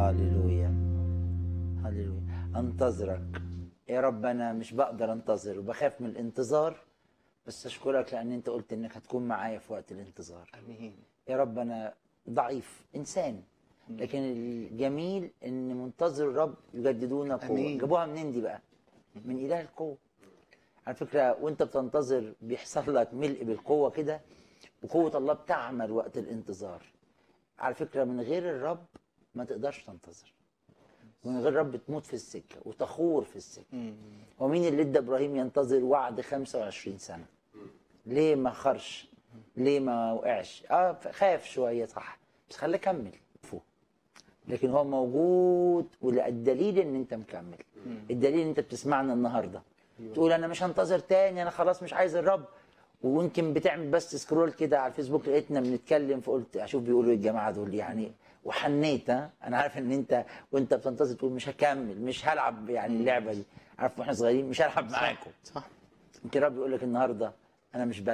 هللويا هللويا انتظرك يا رب انا مش بقدر انتظر وبخاف من الانتظار بس اشكرك لان انت قلت انك هتكون معايا في وقت الانتظار امين يا رب انا ضعيف انسان لكن الجميل ان منتظر الرب يجددون قوه أمين. جابوها منين دي بقى من اله القوه على فكره وانت بتنتظر بيحصل لك ملء بالقوه كده وقوه الله بتعمل وقت الانتظار على فكره من غير الرب ما تقدرش تنتظر ومن غير الرب تموت في السكه وتخور في السكه هو مين اللي ادى ابراهيم ينتظر وعد 25 سنه ليه ما خرش ليه ما وقعش اه خاف شويه صح بس خليه كمل فوق لكن هو موجود والدليل ان انت مكمل الدليل ان انت بتسمعنا النهارده تقول انا مش هنتظر تاني انا خلاص مش عايز الرب ويمكن بتعمل بس سكرول كده على الفيسبوك لقيتنا بنتكلم فقلت اشوف بيقولوا ايه الجماعه دول يعني وحنيت ها انا عارف ان انت وانت بتنتظر تقول مش هكمل مش هلعب يعني اللعبه دي عارف واحنا صغيرين مش هلعب معاكم صح يمكن الرب يقول لك النهارده انا مش